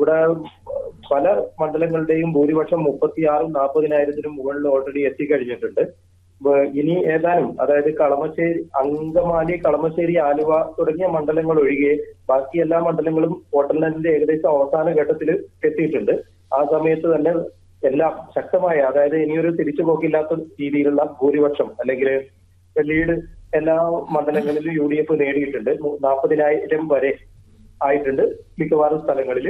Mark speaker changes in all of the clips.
Speaker 1: ഇവിടെ പല മണ്ഡലങ്ങളുടെയും ഭൂരിപക്ഷം മുപ്പത്തിയാറും നാൽപ്പതിനായിരത്തിനും മുകളിൽ ഓൾറെഡി എത്തിക്കഴിഞ്ഞിട്ടുണ്ട് വ- ഇനി ഏതാനും അതായത് കളമശ്ശേരി അങ്കമാലി കളമശ്ശേരി ആലുവ തുടങ്ങിയ മണ്ഡലങ്ങൾ ഒഴികെ ബാക്കി എല്ലാ മണ്ഡലങ്ങളും വോട്ടെണ്ണലിന്റെ ഏകദേശം അവസാന ഘട്ടത്തിൽ എത്തിയിട്ടുണ്ട് ആ സമയത്ത് തന്നെ എല്ലാം ശക്തമായ അതായത് ഇനിയൊരു തിരിച്ചുപോക്കില്ലാത്ത രീതിയിലുള്ള ഭൂരിപക്ഷം അല്ലെങ്കിൽ ലീഡ് എല്ലാ മണ്ഡലങ്ങളിലും യു ഡി എഫ് നേടിയിട്ടുണ്ട് മു- നാൽപ്പതിനായിരം വരെ ആയിട്ടുണ്ട് മിക്കവാറും സ്ഥലങ്ങളിൽ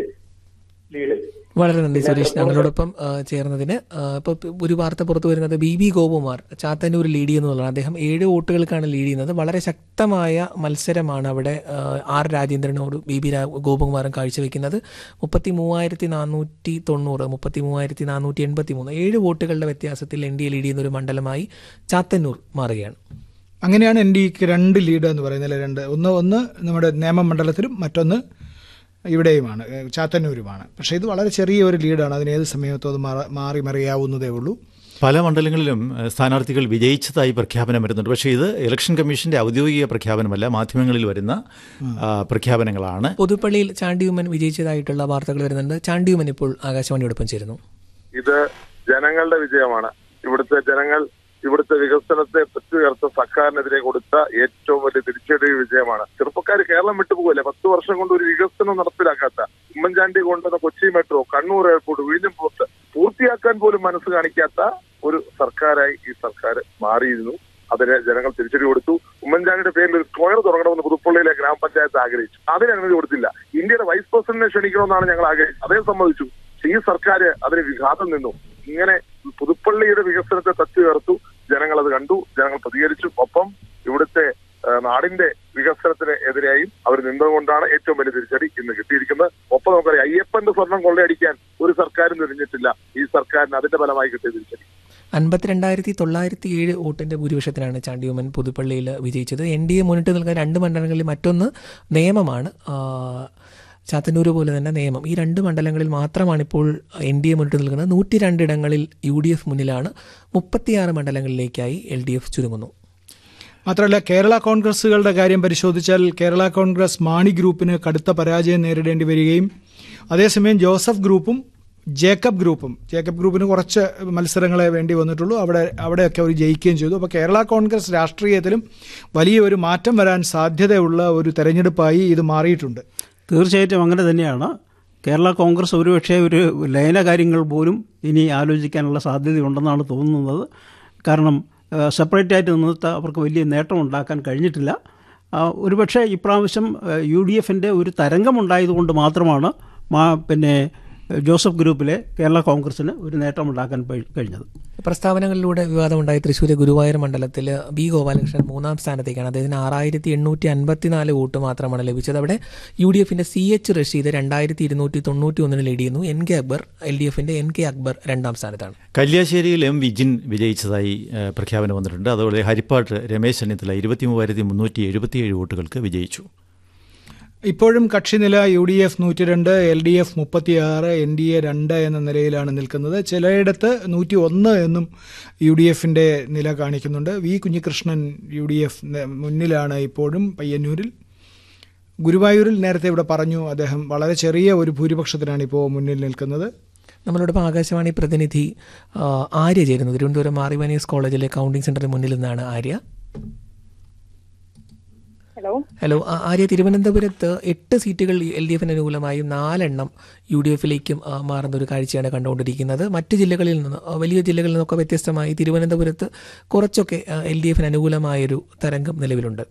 Speaker 1: ലീഡ്
Speaker 2: വളരെ നന്ദി സുരേഷ് ഞങ്ങളോടൊപ്പം ആ, ചേർന്നതിന് ആ, ഇപ്പൊ ഒരു വാർത്ത പുറത്തു വരുന്നത് B B Gopakumar Chathannoor lead ചെയ്യുന്നതാണ് അദ്ദേഹം ഏഴ് വോട്ടുകൾക്കാണ് ലീഡ് ചെയ്യുന്നത് വളരെ ശക്തമായ മത്സരമാണ് അവിടെ ആ, ആർ രാജേന്ദ്രനോട് ബി ബി രാ- ഗോപകുമാറും കാഴ്ചവെക്കുന്നത് മുപ്പത്തി മൂവായിരത്തി നാനൂറ്റി തൊണ്ണൂറ് മുപ്പത്തി മൂവായിരത്തി നാനൂറ്റി എൺപത്തി മൂന്ന് ഏഴ് വോട്ടുകളുടെ വ്യത്യാസത്തിൽ എൻ ഡി എ ലീഡ് ചെയ്യുന്ന ഒരു മണ്ഡലമായി ചാത്തന്നൂർ മാറുകയാണ്
Speaker 3: അങ്ങനെയാണ് എൻ ഡി എക്ക് രണ്ട് ലീഡ് എന്ന് പറയുന്നത് രണ്ട് ഒന്ന് ഒന്ന് നമ്മുടെ നേമമണ്ഡലത്തിലും മറ്റൊന്ന് ഇവിടെയുമാണ് ഏഹ് ചാത്തന്നൂരുമാണ് പക്ഷേ ഇത് വളരെ ചെറിയ ഒരു ലീഡാണ് അതിന് ഏത് സമയത്തും അത് മാറ- മാറി മറിയാവുന്നതേ ഉള്ളൂ
Speaker 4: പല മണ്ഡലങ്ങളിലും ഏഹ്, സ്ഥാനാർത്ഥികൾ വിജയിച്ചതായി പ്രഖ്യാപനം വരുന്നുണ്ട് പക്ഷേ ഇത് ഇലക്ഷൻ കമ്മീഷന്റെ ഔദ്യോഗിക പ്രഖ്യാപനമല്ല മാധ്യമങ്ങളിൽ വരുന്ന ആ, പ്രഖ്യാപനങ്ങളാണ്
Speaker 2: പുതുപ്പള്ളിയിൽ ചാണ്ടിയുമ്മൻ വിജയിച്ചതായിട്ടുള്ള വാർത്തകൾ വരുന്നുണ്ട് ചാണ്ടിയുമ്മൻ ഇപ്പോൾ ആകാശവാണിയോടൊപ്പം ചേരുന്നു
Speaker 5: ഇത് ജനങ്ങളുടെ വിജയമാണ് ഇവിടുത്തെ ജനങ്ങൾ ഇവിടുത്തെ വികസനത്തെ പറ്റുയർത്ത സർക്കാരിനെതിരെ കൊടുത്ത ഏറ്റവും വലിയ തിരിച്ചടി വിജയമാണ് ചെറുപ്പക്കാർ കേരളം വിട്ടുപോകല്ലേ പത്ത് വർഷം കൊണ്ട് ഒരു വികസനം നടപ്പിലാക്കാത്ത ഉമ്മൻചാണ്ടി കൊണ്ടുവന്ന കൊച്ചി മെട്രോ കണ്ണൂർ എയർപോർട്ട് വിഴിഞ്ഞം പോർട്ട് പൂർത്തിയാക്കാൻ പോലും മനസ്സ് കാണിക്കാത്ത ഒരു സർക്കാരായി ഈ സർക്കാർ മാറിയിരുന്നു അതിന് ജനങ്ങൾ തിരിച്ചടി കൊടുത്തു ഉമ്മൻചാണ്ടിയുടെ പേരിൽ ഒരു സ്ക്വയർ തുടങ്ങണമെന്ന് പുതുപ്പള്ളിയിലെ ഗ്രാമപഞ്ചായത്ത് ആഗ്രഹിച്ചു അതിന് അനുമതി കൊടുത്തില്ല ഇന്ത്യയുടെ വൈസ് പ്രസിഡന്റിനെ ക്ഷണിക്കണമെന്നാണ് ഞങ്ങൾ ആഗ്രഹിച്ചത് അതേ സമ്മതിച്ചു പക്ഷേ ഈ സർക്കാർ അതിന് വിഘാതം നിന്നു ഇങ്ങനെ പുതുപ്പള്ളിയുടെ വികസനത്തെ തച്ചുയർത്തു ജനങ്ങൾ അത് കണ്ടു ജനങ്ങൾ പ്രതികരിച്ചു ഒപ്പം ഇവിടുത്തെ ആ, നാടിന്റെ വികസനത്തിന് എതിരെയും അവർ നിന്നതുകൊണ്ടാണ് ഏറ്റവും വലിയ തിരിച്ചടി ഇന്ന് കിട്ടിയിരിക്കുന്നത് ഒപ്പം നമുക്കറിയാം അയ്യപ്പന്റെ സ്വർണം കൊള്ളയടിക്കാൻ ഒരു സർക്കാരും തിരിഞ്ഞിട്ടില്ല ഈ സർക്കാരിന് അതിന്റെ ഫലമായി കിട്ടിയ തിരിച്ചടി
Speaker 2: അൻപത്തിരണ്ടായിരത്തി തൊള്ളായിരത്തി ഏഴ് വോട്ടിന്റെ ഭൂരിപക്ഷത്തിനാണ് ചാണ്ടിയുമ്മൻ പുതുപ്പള്ളിയിൽ വിജയിച്ചത് എൻ ഡി എ മുന്നിട്ട് നിൽക്കുന്ന രണ്ട് മണ്ഡലങ്ങളിൽ മറ്റൊന്ന് നിയമമാണ് ആ, ചാത്തന്നൂർ പോലെ തന്നെ നിയമം ഈ രണ്ട് മണ്ഡലങ്ങളിൽ മാത്രമാണ് ഇപ്പോൾ എൻ ഡി എ മുന്നിട്ട് നിൽക്കുന്നത് നൂറ്റി രണ്ടിടങ്ങളിൽ യു ഡി എഫ് മുന്നിലാണ് മുപ്പത്തിയാറ് മണ്ഡലങ്ങളിലേക്കായി എൽ ഡി എഫ് ചുരുങ്ങുന്നു
Speaker 3: മാത്രമല്ല കേരള കോൺഗ്രസുകളുടെ കാര്യം പരിശോധിച്ചാൽ കേരള കോൺഗ്രസ് മാണി ഗ്രൂപ്പിന് കടുത്ത പരാജയം നേരിടേണ്ടി വരികയും അതേസമയം ജോസഫ് ഗ്രൂപ്പും ജേക്കബ് ഗ്രൂപ്പും ജേക്കബ് ഗ്രൂപ്പിന് കുറച്ച് മത്സരങ്ങളെ വേണ്ടി വന്നിട്ടുള്ളൂ അവിടെ അവിടെയൊക്കെ അവർ ജയിക്കുകയും ചെയ്തു അപ്പോൾ കേരള കോൺഗ്രസ് രാഷ്ട്രീയത്തിലും വലിയ ഒരു മാറ്റം വരാൻ സാധ്യതയുള്ള ഒരു തെരഞ്ഞെടുപ്പായി ഇത് മാറിയിട്ടുണ്ട്
Speaker 6: തീർച്ചയായിട്ടും അങ്ങനെ തന്നെയാണ് കേരള കോൺഗ്രസ് ഒരുപക്ഷെ ഒരു ലയന കാര്യങ്ങൾ പോലും ഇനി ആലോചിക്കാനുള്ള സാധ്യതയുണ്ടെന്നാണ് തോന്നുന്നത് കാരണം സെപ്പറേറ്റ് ആയിട്ട് നിന്നിട്ട് അവർക്ക് വലിയ നേട്ടം ഉണ്ടാക്കാൻ കഴിഞ്ഞിട്ടില്ല ആ, ഒരുപക്ഷെ ഇപ്രാവശ്യം യു ഡി എഫിൻ്റെ ഒരു തരംഗമുണ്ടായതുകൊണ്ട് മാത്രമാണ് മാ പിന്നെ ജോസഫ് ഗ്രൂപ്പിലെ കേരള കോൺഗ്രസിന് ഒരു നേട്ടം ഉണ്ടാക്കാൻ പ- കഴിഞ്ഞത്
Speaker 2: പ്രസ്താവനകളിലൂടെ വിവാദമുണ്ടായി തൃശ്ശൂർ ഗുരുവായൂർ മണ്ഡലത്തിൽ ബി ഗോപാലകൃഷ്ണൻ മൂന്നാം സ്ഥാനത്തേക്കാണ് അദ്ദേഹത്തിന് ആറായിരത്തി എണ്ണൂറ്റി അൻപത്തിനാല് വോട്ട് മാത്രമാണ് ലഭിച്ചത് അവിടെ യു ഡി എഫിന്റെ സി എച്ച് റഷീദ് രണ്ടായിരത്തി ഇരുന്നൂറ്റി തൊണ്ണൂറ്റി ഒന്നിന് ലീഡ് ചെയ്യുന്നു N K Akbar L D എഫിന്റെ എൻ കെ അക്ബർ രണ്ടാം സ്ഥാനത്താണ്
Speaker 4: കല്യാശ്ശേരിയിൽ എം വിജിൻ വിജയിച്ചതായി ഏഹ്, പ്രഖ്യാപനം വന്നിട്ടുണ്ട് അതുപോലെ ഹരിപ്പാട്ട് രമേശ് ചെന്നിത്തല ഇരുപത്തി മൂവായിരത്തി മുന്നൂറ്റി എഴുപത്തിയേഴ് വോട്ടുകൾക്ക് വിജയിച്ചു
Speaker 3: ഇപ്പോഴും കക്ഷിനില യു ഡി എഫ് നൂറ്റി രണ്ട് എൽ ഡി എഫ് മുപ്പത്തിയാറ് എൻ ഡി എ രണ്ട് എന്ന നിലയിലാണ് നിൽക്കുന്നത് ചിലയിടത്ത് നൂറ്റി ഒന്ന് എന്നും യു ഡി എഫിൻ്റെ നില കാണിക്കുന്നുണ്ട് V Kunhikrishnan U D F മുന്നിലാണ് ഇപ്പോഴും പയ്യന്നൂരിൽ ഗുരുവായൂരിൽ നേരത്തെ ഇവിടെ പറഞ്ഞു അദ്ദേഹം വളരെ ചെറിയ ഒരു ഭൂരിപക്ഷത്തിനാണ് ഇപ്പോൾ മുന്നിൽ നിൽക്കുന്നത്
Speaker 2: നമ്മളോടൊപ്പം ആകാശവാണി പ്രതിനിധി ആ, ആര്യ ചേരുന്നു തിരുവനന്തപുരം മാറിവാനീസ് കോളേജിലെ കൗണ്ടിംഗ് സെന്ററിന് മുന്നിൽ നിന്നാണ് ആര്യ
Speaker 7: ഹലോ
Speaker 2: ഹലോ ആ, ആര്യ തിരുവനന്തപുരത്ത് എട്ട് സീറ്റുകൾ എൽ ഡി എഫിന് അനുകൂലമായും നാലെണ്ണം യു ഡി എഫിലേക്കും ആ, മാറുന്ന ഒരു കാഴ്ചയാണ് കണ്ടുകൊണ്ടിരിക്കുന്നത് മറ്റ് ജില്ലകളിൽ നിന്ന് ആ, വലിയ ജില്ലകളിൽ നിന്നൊക്കെ വ്യത്യസ്തമായി തിരുവനന്തപുരത്ത് കുറച്ചൊക്കെ എൽ ഡി എഫിന് അനുകൂലമായൊരു തരംഗം നിലവിലുണ്ട്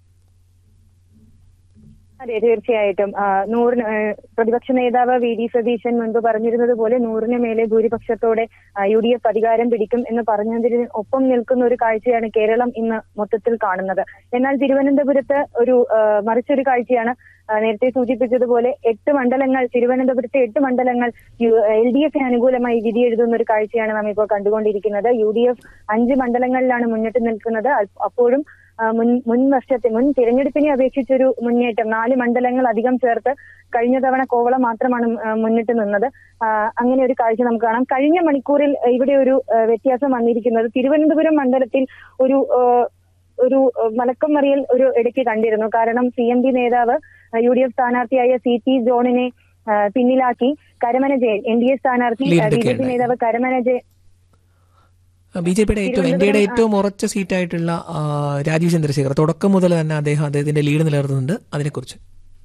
Speaker 7: അതെ തീർച്ചയായിട്ടും ആ, നൂറിന് ആ, പ്രതിപക്ഷ നേതാവ് വി ഡി സതീശൻ മുൻപ് പറഞ്ഞിരുന്നത് പോലെ നൂറിന് മേലെ ഭൂരിപക്ഷത്തോടെ യു ഡി എഫ് അധികാരം പിടിക്കും എന്ന് പറഞ്ഞതിന് ഒപ്പം നിൽക്കുന്ന ഒരു കാഴ്ചയാണ് കേരളം ഇന്ന് മൊത്തത്തിൽ കാണുന്നത് എന്നാൽ തിരുവനന്തപുരത്ത് ഒരു ആ, മറിച്ചൊരു കാഴ്ചയാണ് ആ, നേരത്തെ സൂചിപ്പിച്ചതുപോലെ എട്ട് മണ്ഡലങ്ങൾ തിരുവനന്തപുരത്തെ എട്ട് മണ്ഡലങ്ങൾ എൽ ഡി എഫിന് അനുകൂലമായി വിധി എഴുതുന്ന ഒരു കാഴ്ചയാണ് നാം ഇപ്പോൾ കണ്ടുകൊണ്ടിരിക്കുന്നത് യു ഡി എഫ് അഞ്ച് മണ്ഡലങ്ങളിലാണ് മുന്നിട്ട് നിൽക്കുന്നത് അ- അപ്പോഴും ആ, മുൻ മുൻ വർഷത്തെ മുൻ തിരഞ്ഞെടുപ്പിനെ അപേക്ഷിച്ചൊരു മുന്നേറ്റം നാല് മണ്ഡലങ്ങൾ അധികം ചേർത്ത് കഴിഞ്ഞ തവണ കോവളം മാത്രമാണ് ആ, മുന്നിട്ട് നിന്നത് ആ, അങ്ങനെ ഒരു കാഴ്ച നമുക്ക് കാണാം കഴിഞ്ഞ മണിക്കൂറിൽ ഇവിടെ ഒരു ആ, വ്യത്യാസം വന്നിരിക്കുന്നത് തിരുവനന്തപുരം മണ്ഡലത്തിൽ ഒരു ആ, ഒരു ആ, മലക്കം മറിയൽ ഒരു ഇടയ്ക്ക് കണ്ടിരുന്നു കാരണം സി എം ഡി നേതാവ് യു ഡി എഫ് സ്ഥാനാർത്ഥിയായ സി പി ജോണിനെ ആ, പിന്നിലാക്കി Karamana Jayan N D A സ്ഥാനാർത്ഥി
Speaker 2: Lead
Speaker 7: ബി ജെ പി
Speaker 2: എടുക്കുകയുണ്ടായി.
Speaker 7: നേതാവ് കരമന ജയൻ
Speaker 2: ബി ജെ പിയുടെ ഏറ്റവും ഇന്ത്യയുടെ ഏറ്റവും ഉറച്ച സീറ്റായിട്ടുള്ള ആ, രാജീവ് ചന്ദ്രശേഖർ തുടക്കം മുതൽ തന്നെ അദ്ദേഹം അദ്ദേഹത്തിന്റെ ലീഡ് നിലനിർത്തുന്നുണ്ട് അതിനെക്കുറിച്ച്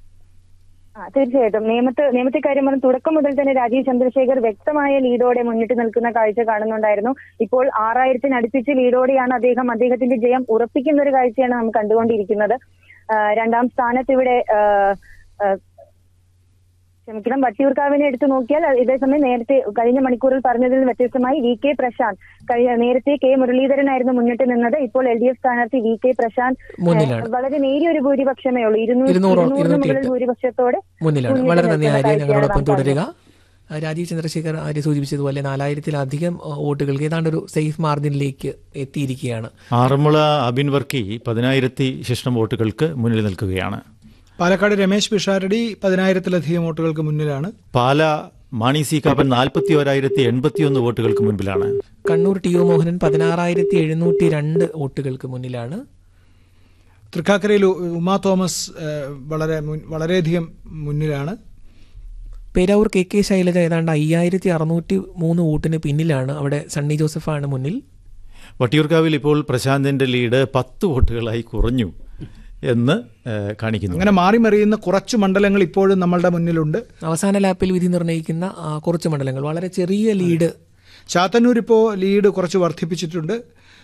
Speaker 7: ആ, തീർച്ചയായിട്ടും നിയമത്തെ നിയമത്തെ കാര്യം പറഞ്ഞ തുടക്കം മുതൽ തന്നെ രാജീവ് ചന്ദ്രശേഖർ വ്യക്തമായ ലീഡോടെ മുന്നിട്ട് നിൽക്കുന്ന കാഴ്ച കാണുന്നുണ്ടായിരുന്നു ഇപ്പോൾ ആറായിരത്തിന് അടുപ്പിച്ച് ലീഡോടെയാണ് അദ്ദേഹം അദ്ദേഹത്തിന്റെ ജയം ഉറപ്പിക്കുന്ന ഒരു കാഴ്ചയാണ് നാം കണ്ടുകൊണ്ടിരിക്കുന്നത് ആ, രണ്ടാം സ്ഥാനത്ത് ഇവിടെ ആ, ആ, ക്ഷമിക്കണം വട്ടിയൂർക്കാവിനെ എടുത്തു നോക്കിയാൽ അത് ഇതേസമയം നേരത്തെ കഴിഞ്ഞ മണിക്കൂറിൽ പറഞ്ഞതിൽ നിന്ന് വ്യത്യസ്തമായി വി കെ പ്രശാന്ത് കഴിഞ്ഞ നേരത്തെ കെ മുരളീധരനായിരുന്നു മുന്നിട്ട് നിന്നത് ഇപ്പോൾ എൽ ഡി എഫ് സ്ഥാനാർത്ഥി വി കെ പ്രശാന്ത്
Speaker 2: മുന്നിലാണ്.
Speaker 7: ഏഹ്, വളരെ നേരിയ ഒരു ഭൂരിപക്ഷമേ ഉള്ളൂ ഇരുന്നൂറ്
Speaker 2: ഇരുന്നൂറോ,
Speaker 7: ഇരുന്നൂറിന്
Speaker 2: ഇരുന്നൂറ്റി
Speaker 7: മുകളിൽ
Speaker 2: എട്ട്.
Speaker 7: ഭൂരിപക്ഷത്തോടെ
Speaker 2: മുന്നിലാണ്
Speaker 7: മുന്നിട്ട്
Speaker 2: വളരെ നന്ദി
Speaker 7: നിൽക്കുന്ന
Speaker 2: ആര്യ
Speaker 7: കാഴ്ചയാണ്
Speaker 2: ഞങ്ങളോടൊപ്പം
Speaker 7: നാം
Speaker 2: തുടരുക ആ, രാജീവ് ചന്ദ്രശേഖർ ആര്യ സൂചിപ്പിച്ചതുപോലെ നാലായിരത്തിലധികം ആ, വോട്ടുകൾക്ക് ഏതാണ്ട് ഒരു സേഫ് മാർജിനിലേക്ക് എത്തിയിരിക്കുകയാണ്
Speaker 4: ആറന്മുള അബിൻ വർക്കി പതിനായിരത്തി ശിഷ്ടം വോട്ടുകൾക്ക് മുന്നിൽ നിൽക്കുകയാണ്
Speaker 3: പാലക്കാട് രമേശ് പിഷാരടി പതിനായിരത്തിലധികം വോട്ടുകൾക്ക് മുന്നിലാണ്
Speaker 4: പാല മാണി സി കാപ്പൻ നാൽപ്പത്തി ഒരായിരത്തി എൺപത്തിയൊന്ന് വോട്ടുകൾക്ക് മുൻപിലാണ്
Speaker 2: കണ്ണൂർ ടി ഒ മോഹനൻ പതിനാറായിരത്തി എഴുന്നൂറ്റി രണ്ട് വോട്ടുകൾക്ക് മുന്നിലാണ്
Speaker 3: തൃക്കാക്കരയിൽ ഉ- ഉമാ തോമസ് ഏഹ്, വളരെ മുൻ- വളരെയധികം മുന്നിലാണ്
Speaker 2: പേരാവൂർ കെ കെ ശൈലജ ഏതാണ്ട് അയ്യായിരത്തി അറുന്നൂറ്റി മൂന്ന് വോട്ടിന് പിന്നിലാണ് അവിടെ സണ്ണി ജോസഫാണ് മുന്നിൽ
Speaker 4: വട്ടിയൂർക്കാവിൽ ഇപ്പോൾ പ്രശാന്തിന്റെ ലീഡ് പത്ത് വോട്ടുകളായി കുറഞ്ഞു എന്ന് ഏഹ്, കാണിക്കുന്നു
Speaker 3: അങ്ങനെ മാറി മറിയുന്ന കുറച്ച് മണ്ഡലങ്ങൾ ഇപ്പോഴും നമ്മളുടെ മുന്നിലുണ്ട്
Speaker 2: അവസാന ലാപ്പിൽ വിധി നിർണ്ണയിക്കുന്ന ആ, കുറച്ച് മണ്ഡലങ്ങൾ വളരെ ചെറിയ ലീഡ്
Speaker 3: ചാത്തന്നൂർ ഇപ്പോൾ ലീഡ് കുറച്ച് വർദ്ധിപ്പിച്ചിട്ടുണ്ട്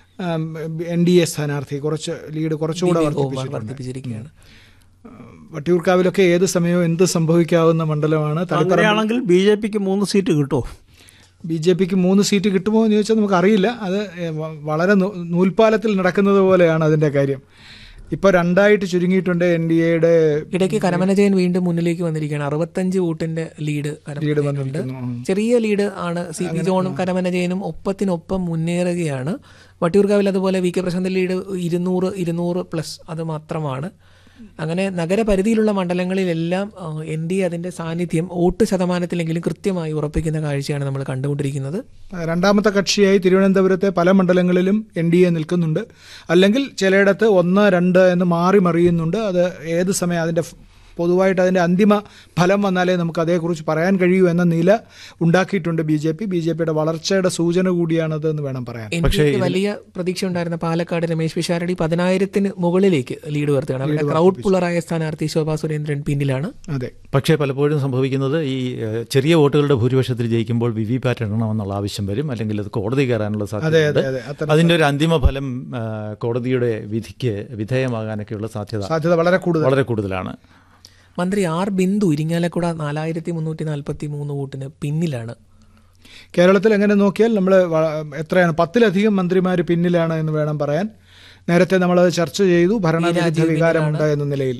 Speaker 3: എൻ ഡി എ സ്ഥാനാർത്ഥി കുറച്ച് ലീഡ് കുറച്ചുകൂടെ വർദ്ധിപ്പിച്ചിട്ടുണ്ട്
Speaker 2: വർദ്ധിപ്പിച്ചിരിക്കുകയാണ്
Speaker 3: വട്ടിയൂർക്കാവിലൊക്കെ ഏത് സമയവും എന്ത് സംഭവിക്കാവുന്ന മണ്ഡലമാണ് തളിപ്പറമ്പ്
Speaker 6: അങ്ങനെയാണെങ്കിൽ ബി ജെ പിക്ക് മൂന്ന് സീറ്റ് കിട്ടുമോ
Speaker 3: ബി ജെ പിക്ക് മൂന്ന് സീറ്റ് കിട്ടുമോ എന്ന് ചോദിച്ചാൽ നമുക്കറിയില്ല അത് ഏ, വ- വളരെ നൂ- നൂൽപ്പാലത്തിൽ നടക്കുന്നത് പോലെയാണ് അതിൻ്റെ കാര്യം ഇപ്പോൾ രണ്ടായിട്ട് ചുരുങ്ങിയിട്ടുണ്ട് എൻ ഡി എയുടെ
Speaker 2: ഇടയ്ക്ക് കരമനജയൻ വീണ്ടും മുന്നിലേക്ക് വന്നിരിക്കുകയാണ് അറുപത്തഞ്ച് വോട്ടിന്റെ ലീഡ് കരമനജയനുണ്ട് ചെറിയ ലീഡ് ആണ് സി പി ജോണും കരമനജയനും ഒപ്പത്തിനൊപ്പം മുന്നേറുകയാണ് വട്ടിയൂർക്കാവിൽ അതുപോലെ വി കെ പ്രശാന്ത് ലീഡ് ഇരുന്നൂറ് ഇരുന്നൂറ് പ്ലസ് അത് മാത്രമാണ് അങ്ങനെ നഗരപരിധിയിലുള്ള മണ്ഡലങ്ങളിലെല്ലാം എൻ ഡി എ അതിന്റെ സാന്നിധ്യം വോട്ട് ശതമാനത്തിലെങ്കിലും കൃത്യമായി ഉറപ്പിക്കുന്ന കാഴ്ചയാണ് നമ്മൾ കണ്ടുകൊണ്ടിരിക്കുന്നത്
Speaker 3: രണ്ടാമത്തെ കക്ഷിയായി തിരുവനന്തപുരത്തെ പല മണ്ഡലങ്ങളിലും എൻ ഡി എ നിൽക്കുന്നുണ്ട് അല്ലെങ്കിൽ ചിലയിടത്ത് ഒന്ന് രണ്ട് എന്ന് മാറി മറിയുന്നുണ്ട് അത് ഏത് സമയം അതിൻ്റെ ഫ്- പൊതുവായിട്ട് അതിൻ്റെ അന്തിമ ഫലം വന്നാലേ നമുക്ക് അതേക്കുറിച്ച് പറയാൻ കഴിയൂ എന്ന നില ഉണ്ടാക്കിയിട്ടുണ്ട് B J P B J പിയുടെ വളർച്ചയുടെ സൂചന കൂടിയാണത് എന്ന് വേണം പറയാൻ
Speaker 2: എൻ ഡി എക്ക് വലിയ പ്രതീക്ഷ ഉണ്ടായിരുന്ന പാലക്കാട് രമേശ് പിഷാരടി പതിനായിരത്തിന് മുകളിലേക്ക് ലീഡ് ഉയർത്തുകയാണ് അവിടെ ക്രൗഡ് പുള്ളറായ സ്ഥാനാർത്ഥി ശോഭാ സുരേന്ദ്രൻ പിന്നിലാണ്
Speaker 3: അതെ
Speaker 4: പക്ഷേ പലപ്പോഴും സംഭവിക്കുന്നത് ഈ ഏഹ്, ചെറിയ വോട്ടുകളുടെ ഭൂരിപക്ഷത്തിൽ ജയിക്കുമ്പോൾ വി വി പാറ്റ് ഇടണമെന്നുള്ള ആവശ്യം വരും അല്ലെങ്കിൽ അത് കോടതി കയറാനുള്ള സാധ്യതയുണ്ട്
Speaker 3: അതെ, അത്തരം
Speaker 4: അതിന്റെ ഒരു അന്തിമ ഫലം ആ, കോടതിയുടെ വിധിക്ക് വിധേയമാകാനൊക്കെയുള്ള സാധ്യത
Speaker 3: സാധ്യത വളരെ കൂടുതൽ
Speaker 4: വളരെ കൂടുതലാണ്
Speaker 2: മന്ത്രി ആർ ബിന്ദു ഇരിങ്ങാലക്കുട നാലായിരത്തി മുന്നൂറ്റി നാൽപ്പത്തി മൂന്ന് വോട്ടിന് പിന്നിലാണ്
Speaker 3: കേരളത്തിൽ എങ്ങനെ നോക്കിയാൽ നമ്മൾ എത്രയാണ് പത്തിലധികം മന്ത്രിമാർ പിന്നിലാണ് എന്ന് വേണം പറയാൻ നേരത്തെ നമ്മളത് ചർച്ച ചെയ്തു ഭരണവിരുദ്ധ
Speaker 2: രാജീവ്
Speaker 3: വികാരമുണ്ട് എന്ന നിലയിൽ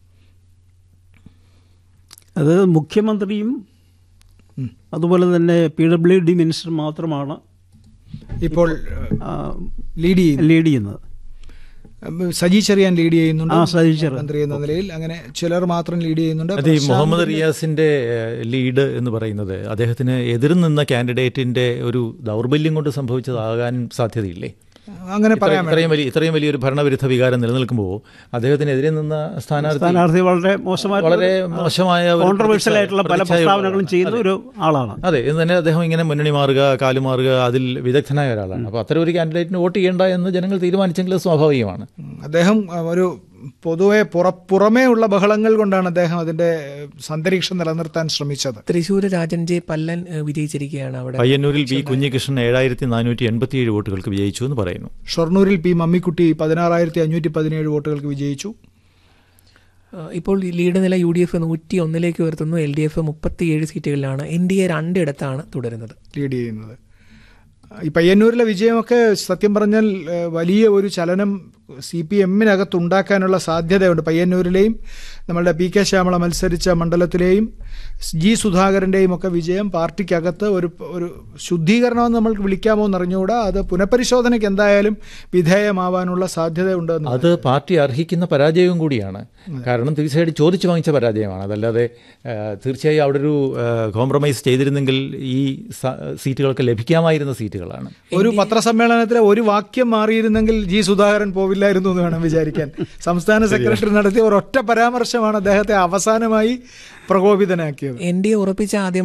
Speaker 6: അത് മുഖ്യമന്ത്രിയും അതുപോലെ തന്നെ പി ഡബ്ല്യു ഡി മിനിസ്റ്റർ മാത്രമാണ്
Speaker 3: ഇപ്പോൾ
Speaker 6: ആ,
Speaker 3: ലീഡ് ചെയ്യുന്നു
Speaker 6: ലീഡ് ചെയ്യുന്നത്
Speaker 3: സജി ചെറിയാൻ ലീഡ് ചെയ്യുന്നുണ്ട്
Speaker 6: ആ സജി ചെറിയാൻ.
Speaker 3: മന്ത്രി എന്ന നിലയിൽ അങ്ങനെ ചിലർ മാത്രം ലീഡ് ചെയ്യുന്നുണ്ട്
Speaker 4: അത് ഈ മുഹമ്മദ് റിയാസിന്റെ ഏഹ്, ലീഡ് എന്ന് പറയുന്നത് അദ്ദേഹത്തിന് എതിർ നിന്ന കാൻഡിഡേറ്റിന്റെ ഒരു ദൗർബല്യം കൊണ്ട് സംഭവിച്ചതാകാൻ സാധ്യതയില്ലേ
Speaker 3: അങ്ങനെ
Speaker 4: ഇത്ര-
Speaker 3: പറയാൻ
Speaker 4: ഇത്രയും വലിയ ഇത്രയും വലിയൊരു ഭരണവിരുദ്ധ വികാരം നിലനിൽക്കുമ്പോൾ അദ്ദേഹത്തിനെതിരെ നിന്ന സ്ഥാനാർത്ഥി
Speaker 6: സ്ഥാനാർത്ഥി വളരെ മോശമായ
Speaker 4: വളരെ മോശമായ ഒരു
Speaker 6: കോൺട്രവേഴ്ഷ്യൽ ആയിട്ടുള്ള പല
Speaker 4: പ്രതിച്ഛായ
Speaker 6: പ്രസ്താവനകളും ചെയ്യുന്ന ഒരു ആളാണ്
Speaker 4: അതെ എന്ന് തന്നെ അദ്ദേഹം ഇങ്ങനെ മുന്നണി മാറുക കാലു മാറുക അതിൽ വിദഗ്ധനായ ഒരാളാണ് അപ്പോൾ അത്തരം ഒരു കാൻഡിഡേറ്റിന് വോട്ട് ചെയ്യേണ്ട എന്ന് ജനങ്ങൾ തീരുമാനിച്ചെങ്കിൽ അത് സ്വാഭാവികമാണ്
Speaker 3: അദ്ദേഹം അഹ്, ഒരു പൊതുവെ പുറ പുറമേ ഉള്ള ബഹളങ്ങൾ കൊണ്ടാണ് അദ്ദേഹം അതിന്റെ ഏഹ്, അന്തരീക്ഷം നിലനിർത്താൻ ശ്രമിച്ചത്
Speaker 2: തൃശൂർ രാജൻ ജെ പല്ലൻ ഏഹ്, വിജയിച്ചിരിക്കുകയാണ് അവിടെ
Speaker 4: പയ്യന്നൂരിൽ ബി കുഞ്ഞികൃഷ്ണൻ ഏഴായിരത്തി നാനൂറ്റി എൺപത്തിയേഴ് വോട്ടുകൾക്ക് വിജയിച്ചു എന്ന് പറയുന്നു
Speaker 3: ഷൊർണൂരിൽ പി മമ്മിക്കുട്ടി പതിനാറായിരത്തി അഞ്ഞൂറ്റി പതിനേഴ് വോട്ടുകൾക്ക് വിജയിച്ചു
Speaker 2: ഏഹ്, ഇപ്പോൾ ലീഡ് നില യു ഡി എഫ് നൂറ്റി ഒന്നിലേക്ക് ഉയർത്തുന്നു എൽ ഡി എഫ് മുപ്പത്തിയേഴ് സീറ്റുകളിലാണ് എൻ ഡി എ രണ്ടിടത്താണ് തുടരുന്നത്
Speaker 3: ലീഡ് ചെയ്യുന്നത് ഈ പയ്യന്നൂരിലെ വിജയമൊക്കെ സത്യം പറഞ്ഞാൽ ഏഹ്, വലിയ ഒരു ചലനം സി പി എമ്മിനകത്ത് ഉണ്ടാക്കാനുള്ള സാധ്യതയുണ്ട് പയ്യന്നൂരിലെയും നമ്മളുടെ പി കെ ശ്യാമള മത്സരിച്ച മണ്ഡലത്തിലെയും ജി സുധാകരൻ്റെയും ഒക്കെ വിജയം പാർട്ടിക്കകത്ത് ഒരു ഒരു ശുദ്ധീകരണമെന്ന് നമ്മൾക്ക് വിളിക്കാമോ എന്നറിഞ്ഞുകൂടാ അത് പുനഃപരിശോധനയ്ക്ക് എന്തായാലും വിധേയമാവാനുള്ള സാധ്യതയുണ്ട് എന്ന്
Speaker 4: അത് പാർട്ടി അർഹിക്കുന്ന പരാജയവും കൂടിയാണ് കാരണം തീർച്ചയായിട്ടും ചോദിച്ചു വാങ്ങിച്ച പരാജയമാണ് അതല്ലാതെ ആ, തീർച്ചയായും അവിടെ ഒരു കോംപ്രമൈസ് ചെയ്തിരുന്നെങ്കിൽ ഈ സ- സീറ്റുകൾക്ക് ലഭിക്കാമായിരുന്ന സീറ്റുകളാണ്
Speaker 3: ഒരു പത്രസമ്മേളനത്തിലെ ഒരു വാക്യം മാറിയിരുന്നെങ്കിൽ ജി സുധാകരൻ പോവില്ലായിരുന്നു എന്ന് വേണം വിചാരിക്കാൻ സംസ്ഥാന സെക്രട്ടറി നടത്തിയ ഒരൊറ്റ പരാമർശമാണ് അദ്ദേഹത്തെ അവസാനമായി പ്രകോപിതനാക്കിയത്
Speaker 2: എൻ ഡി എ ഉറപ്പിച്ച ആദ്യം